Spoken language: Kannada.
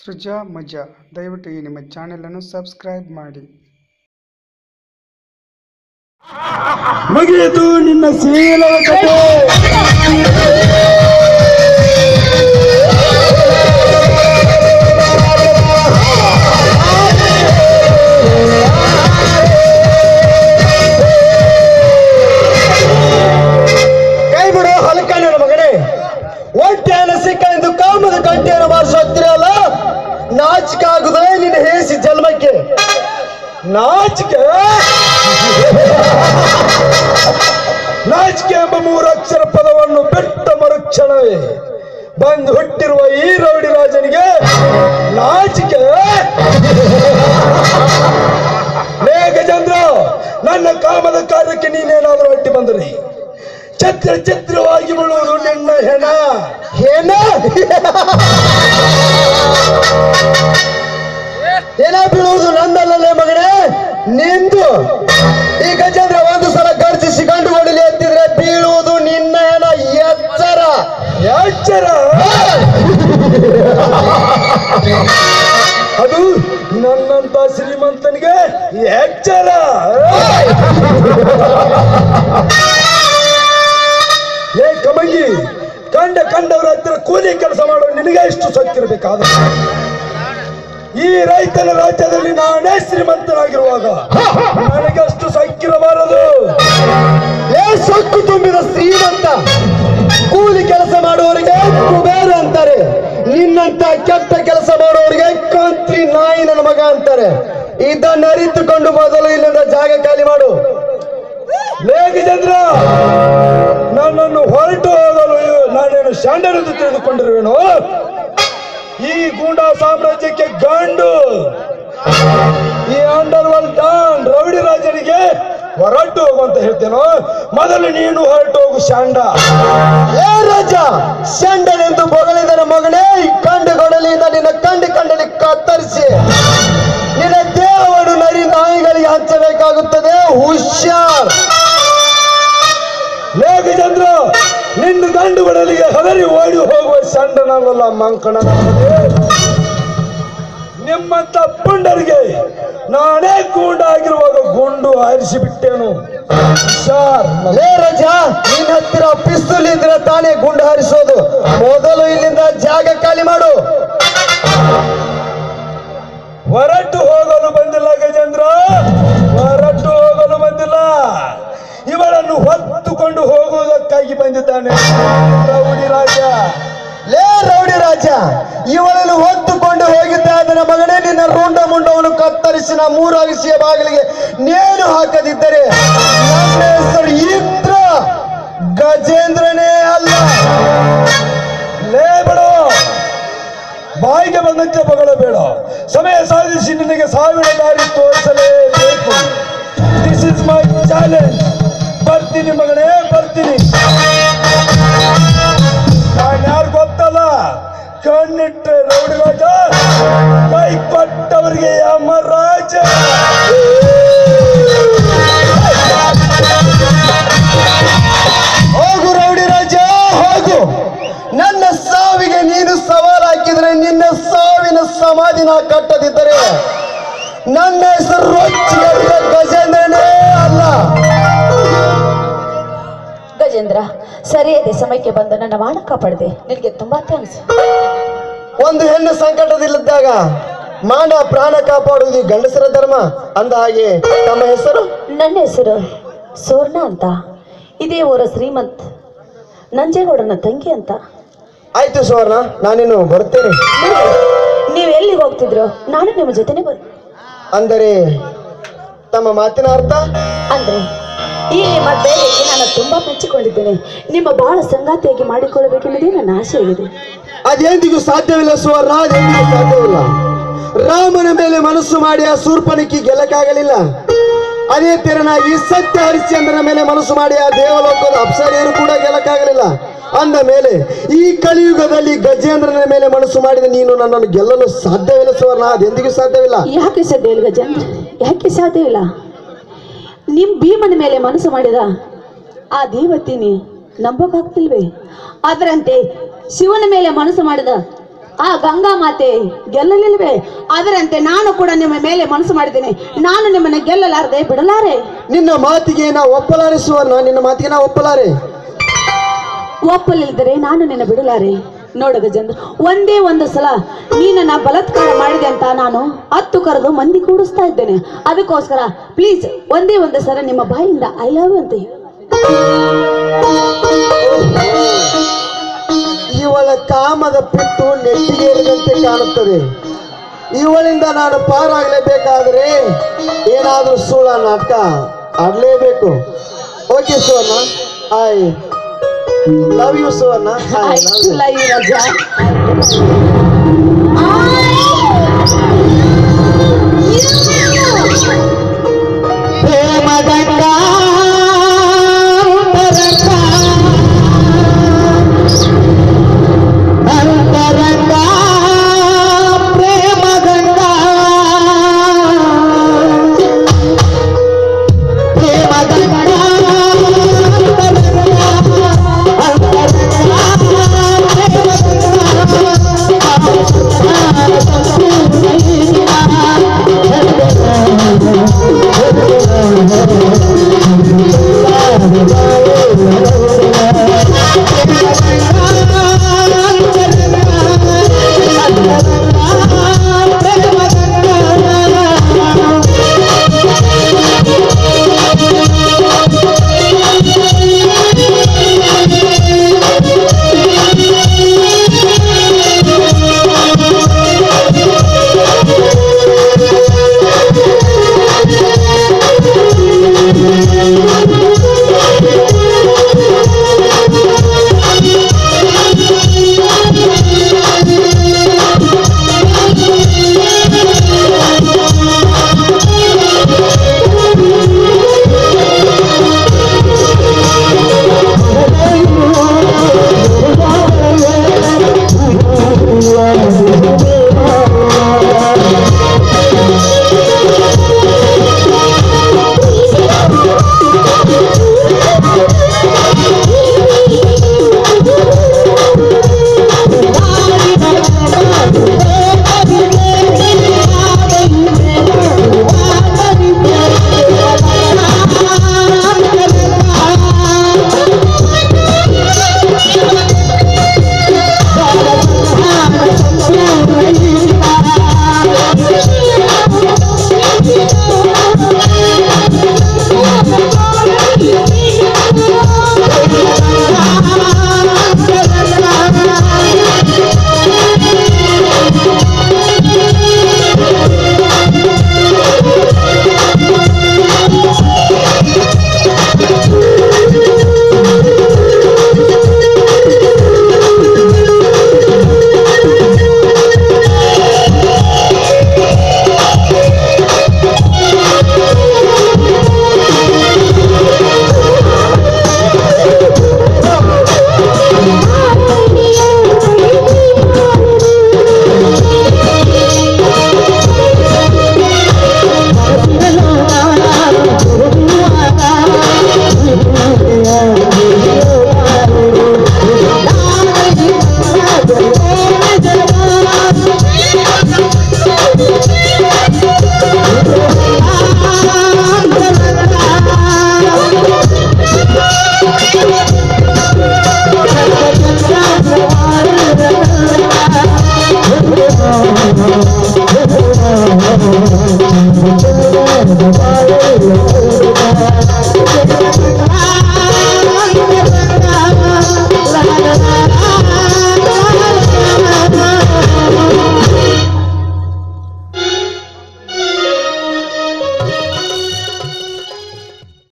ಸೃಜಾ ಮಜಾ ದಯವಿಟ್ಟು ಈ ನಿಮ್ಮ ಚಾನೆಲನ್ನು ಸಬ್ಸ್ಕ್ರೈಬ್ ಮಾಡಿ ಮುಗಿಯಿತು ನಿನ್ನ ಶೀಲದ ಕಥೆ ಕೈ ಬಿಡು ಹಲಕಣ್ಣ ಮಗನೇ ಒಂಟೆಯನ್ನು ಸಿಕ್ಕ ಎಂದು ಕಾಮದ ಕಂಠೆಯನ್ನು ಬಾರಿಸುತ್ತಿರಲ್ಲ ನಾಚಿಕೆ ಆಗುದೇ ನಿನ್ನ ಹೇಸಿ ಜನ್ಮಕ್ಕೆ ನಾಚಿಕೆ ನಾಚಿಕೆ ಎಂಬ ಮೂರು ಅಕ್ಷರ ಪದವನ್ನು ಬಿಟ್ಟ ಮರುಕ್ಷಣವೇ ಬಂದು ಹುಟ್ಟಿರುವ ಈ ರೌಡಿ ರಾಜನಿಗೆ ನಾಚಿಕೆ ಲೇ ಗಜೇಂದ್ರ ನನ್ನ ಕಾಮದ ಕಾರ್ಯಕ್ಕೆ ನೀನೇನಾದರೂ ಅಡ್ಡಿ ಬಂದರೆ ಚಿತ್ರ ಚಿತ್ರವಾಗಿ ಬೀಳುವುದು ನಿನ್ನ ಹೆಣ ಹೆಣ ಹೆಣ ಬೀಳುವುದು ನಂದಲ್ಲೇ ಮಗನೇ ನಿಂದು ಈ ಗಜೇಂದ್ರ ಒಂದು ಸಲ ಗರ್ಜಿಸಿ ಗಂಡು ಹೊಡಿಲಿ ಎತ್ತಿದ್ರೆ ಬೀಳುವುದು ನಿನ್ನ ಹೆಣ ಎಚ್ಚರ ಎಚ್ಚರ ಅದು ನನ್ನಂತ ಶ್ರೀಮಂತನಿಗೆ ಎಚ್ಚರ ಏ ಕಮಂಗಿ ಕಂಡ ಕಂಡವರ ಹತ್ತಿರ ಕೂಲಿ ಕೆಲಸ ಮಾಡೋ ನಿನಗೆ ಇಷ್ಟು ಸತ್ತಿರಬೇಕಾದ ಈ ರೈತನ ರಾಜ್ಯದಲ್ಲಿ ನಾನೇ ಶ್ರೀಮಂತನಾಗಿರುವಾಗ ನನಗೆ ಅಷ್ಟು ಸಕ್ಕಿರಬಾರದು ಏ ಸೊಕ್ಕು ತುಂಬಿದ ಶ್ರೀಮಂತ ಕೂಲಿ ಕೆಲಸ ಮಾಡುವವರಿಗೆ ಕುಬೇರ ಅಂತಾರೆ ನಿನ್ನಂತ ಕೆಟ್ಟ ಕೆಲಸ ಮಾಡುವವರಿಗೆ ಕಂತ್ರಿ ನಾಯಿ ನನ್ನ ಮಗ ಅಂತಾರೆ ಇದನ್ನ ಅರಿತುಕೊಂಡು ಮೊದಲು ಇಲ್ಲಿಂದ ಜಾಗ ಖಾಲಿ ಮಾಡು ಲೇಖಚಂದ್ರ ನನ್ನನ್ನು ಹೊರಟು ಹೋಗಲು ನಾನೇನು ಶಾಂಡನೆಂದು ತಿಳಿದುಕೊಂಡಿರುವೆನು ಈ ಗೂಂಡಾ ಸಾಮ್ರಾಜ್ಯಕ್ಕೆ ಗಂಡು ಈ ಅಂಡರ್ ವರ್ಲ್ಡ್ ಡಾನ್ ರೌಡಿ ರಾಜನಿಗೆ ಹೊರಟು ಹೋಗು ಅಂತ ಹೇಳ್ತೇನೋ ಮೊದಲು ನೀನು ಹೊರಟು ಹೋಗು ಶಾಂಡ ಏ ರಾಜ ಶಾಂಡನೆಂದು ಬೊಗಳಿದನ ಮಗನೇ ಈ ಕಂಡು ಗೊಡಲಿಯಿಂದ ನಿನ್ನ ಕಂಡು ಕಂಡಲಿ ಕತ್ತರಿಸಿ ನಿನ್ನ ದೇವರು ನರಿ ನಾಯಿಗಳಿಗೆ ಹಂಚಬೇಕಾಗುತ್ತದೆ ಹುಷಾರ್ ಲೇಖಚಂದ್ರ ನಿನ್ನ ಗಂಡು ಬಡಲಿಗೆ ಹದರಿ ಓಡಿ ಹೋಗುವ ಸಣ್ಣನಲ್ಲ ಮಂಕಣ ನಿಮ್ಮಂತ ಪುಂಡರಿಗೆ ನಾನೇ ಗೂಂಡಾಗಿರುವಾಗ ಗುಂಡು ಹಾರಿಸಿ ಬಿಟ್ಟೇನು ಹುಷಾರ್ ಲೇ ರಜ ನಿನ್ನ ಹತ್ತಿರ ಪಿಸ್ತೂಲ್ ಇದ್ರೆ ತಾನೇ ಗುಂಡು ಹಾರಿಸೋದು ಮೊದಲು ಇಲ್ಲಿಂದ ಜಾಗ ಖಾಲಿ ಮಾಡು ಹೊರಟು ಹೋಗಲು ಬಂದಿಲ್ಲ ಗಜೇಂದ್ರ ಹೊರಟು ಹೋಗಲು ಬಂದಿಲ್ಲ ಇವಳನ್ನು ಹೊತ್ತುಕೊಂಡು ಹೋಗುವುದಕ್ಕಾಗಿ ಬಂದಿದ್ದಾನೆ ರೌಡಿ ರಾಜ ಲೇ ರೌಡಿ ರಾಜ ಇವಳನ್ನು ಹೊತ್ತುಕೊಂಡು ಹೋಗಿದ್ದಾದನ ಮಗನೇ ನಿನ್ನ ರುಂಡ ಮುಂಡವನ್ನು ಕತ್ತರಿಸಿ ನಾ ಮೂರು ಅಗಸಿಯ ಬಾಗಿಲಿಗೆ ನೇಣು ಹಾಕದಿದ್ದರೆ ನನ್ನ ಹೆಸರು ಇಂದ್ರ ಗಜೇಂದ್ರನೇ ಅಲ್ಲ ಲೇ ಬಿಡು ಬಾಯಿಗೆ ಬಂದಂತೆ ಬೇಡ ಸಮಯ ಸಾಧಿಸಿ ನಿನಗೆ ಸಾವಿರ ದಾರಿ ತೋರಿಸಲೇಬೇಕು ದಿಸ್ ಇಸ್ ಮೈ ಚಾಲೆಂಜ್ ಬರ್ತೀನಿ ಮಗನೇ ಬರ್ತೀನಿ ನಾನು ಯಾರು ಗೊತ್ತಲ್ಲ ಕಣ್ಣಿಟ್ರೆ ರೌಡಿ ರಾಜ ಕೈ ಕೊಟ್ಟವರಿಗೆ ಯಮರಾಜ ಹೋಗು ರೌಡಿ ರಾಜ ಹೋಗು ನನ್ನ ಸಾವಿಗೆ ನೀನು ಸವಾಲು ಹಾಕಿದ್ರೆ ನಿನ್ನ ಸಾವಿನ ಸಮಾಧಿ ನಾ ಕಟ್ಟದಿದ್ದರೆ ನನ್ನ ಹೆಸರು ರೊಚ್ಚಿಗೆದ್ದ ಗಜೇಂದ್ರನೇ ಅಲ್ಲ ಗಜೇಂದ್ರ ಸರಿಯಾದ ಸಮಯಕ್ಕೆ ಬಂದು ನನ್ನ ಮಾನ ಕಾಪಾಡಿದೆ ನಿನಗೆ ತುಂಬಾ ಥ್ಯಾಂಕ್ಸ್ ಒಂದು ಹೆಣ್ಣು ಸಂಕಟದಲ್ಲಿದ್ದಾಗ ಮಾನ ಪ್ರಾಣ ಕಾಪಾಡುವುದು ಗಂಡಸರ ಧರ್ಮ ಅಂದ ಹಾಗೆ ತಮ್ಮ ಹೆಸರು ನನ್ನ ಹೆಸರು ಸುವರ್ಣ ಅಂತ ಇದೇ ಊರ ಶ್ರೀಮಂತ್ ನಂಜೇಗೌಡನ ತಂಗಿ ಅಂತ ಆಯ್ತು ಸುವರ್ಣ ನಾನಿನ್ನು ಬರ್ತೇನೆ ನೀವು- ನೀವು ಎಲ್ಲಿಗೆ ಹೋಗ್ತಿದ್ರು ನಾನು ನಿಮ್ಮ ಜೊತೆನೆ ಬರ್ ಅಂದರೆ ತಮ್ಮ ಮಾತಿನ ಅರ್ಥ ಅಂದ್ರೆ ಈ ನಿಮ್ಮ ಧೈರ್ಯಕ್ಕೆ ನಾನು ತುಂಬಾ ಮೆಚ್ಚಿಕೊಂಡಿದ್ದೇನೆ ನಿಮ್ಮ ಬಹಳ ಸಂಗಾತಿಯಾಗಿ ಮಾಡಿಕೊಳ್ಳಬೇಕೆಂಬುದೇ ನನ್ನ ಆಸೆಯಾಗಿದೆ ಅದೆಂದಿಗೂ ಸಾಧ್ಯವಿಲ್ಲ ಸುವರ್ಣ ಅದೆಂದಿಗೂ ಸಾಧ್ಯವಿಲ್ಲ ರಾಮನ ಮೇಲೆ ಮನಸ್ಸು ಮಾಡಿ ಆ ಶೂರ್ಪನಿಕ್ಕಿ ಗೆಲ್ಲಕ್ಕಾಗಲಿಲ್ಲ ಅದೇ ತೆರನಾಗಿ ಸತ್ಯ ಹರಿಶ್ಚಂದ್ರನ ಮೇಲೆ ಮನಸ್ಸು ಮಾಡಿ ಆ ದೇವಲೋಕದ ಅಪ್ಸರಿಯರು ಕೂಡ ಗೆಲ್ಲಕ್ಕಾಗಲಿಲ್ಲ ಅಂದ ಮೇಲೆ ಈ ಕಲಿಯುಗದಲ್ಲಿ ಗಜೇಂದ್ರನ ಮೇಲೆ ಮನಸ್ಸು ಮಾಡಿದ ನೀನು ನನ್ನನ್ನು ಗೆಲ್ಲಲು ಸಾಧ್ಯವಿಲ್ಲ ಸುವರ್ಣ ಅದೆಂದಿಗೂ ಸಾಧ್ಯವಿಲ್ಲ ಯಾಕೆ ಸಾಧ್ಯ ಇಲ್ಲ ಗಜೇಂದ್ರ ಯಾಕೆ ಸಾಧ್ಯವಿಲ್ಲ ನಿಮ್ ಭೀಮನ ಮೇಲೆ ಮನಸ್ಸು ಮಾಡಿದ ಆ ದೇವತಿನಿ ನಂಬೋಕಾಗ್ತಿಲ್ವೇ ಅದರಂತೆ ಶಿವನ ಮೇಲೆ ಮನಸ್ಸು ಮಾಡಿದ ಆ ಗಂಗಾ ಮಾತೆ ಗೆಲ್ಲಲಿಲ್ವೇ ಅದರಂತೆ ನಾನು ಕೂಡ ನಿಮ್ಮ ಮೇಲೆ ಮನಸ್ಸು ಮಾಡಿದ್ದೇನೆ ನಾನು ನಿಮ್ಮನ್ನ ಗೆಲ್ಲಲಾರದೆ ಬಿಡಲಾರೆ ನಿನ್ನ ಮಾತಿಗೆ ನಾ ಒಪ್ಪಲಾರೆ ಸುವರ್ಣ ನಿನ್ನ ಮಾತಿಗೆ ನಾ ಒಪ್ಪಲಾರೆ ಒಪ್ಪಲಿಲ್ಲದರೆ ನಾನು ನಿನ್ನ ಬಿಡಲಾರೆ ನೋಡ ಗಜೇಂದ್ರ ಒಂದೇ ಒಂದು ಸಲ ನೀನನ್ನ ಬಲಾತ್ಕಾರ ಮಾಡಿದೆ ಅಂತ ನಾನು ಹತ್ತು ಕರೆದು ಮಂದಿ ಕೂಡಿಸ್ತಾ ಇದ್ದೇನೆ ಅದಕ್ಕೋಸ್ಕರ ಪ್ಲೀಸ್ ಒಂದೇ ಒಂದು ಸಲ ನಿಮ್ಮ ಬಾಯಿಂದ ಐ ಲವ್ ಅಂತ ಹೇಳು. ಇವಳ ಕಾಮದ ಪಿಟ್ಟು ನೆತ್ತಿಗೇರಿದಂತೆ ಕಾಣುತ್ತದೆ ಇವಳಿಂದ ನಾನು ಪಾರಾಗಲೇಬೇಕಾದ್ರೆ ಏನಾದರೂ ಸುಳ್ಳ ನಾಟಕ ಆಡಲೇಬೇಕು okay Suvarna I love you Suvarna I I love you, Raja. Thank you.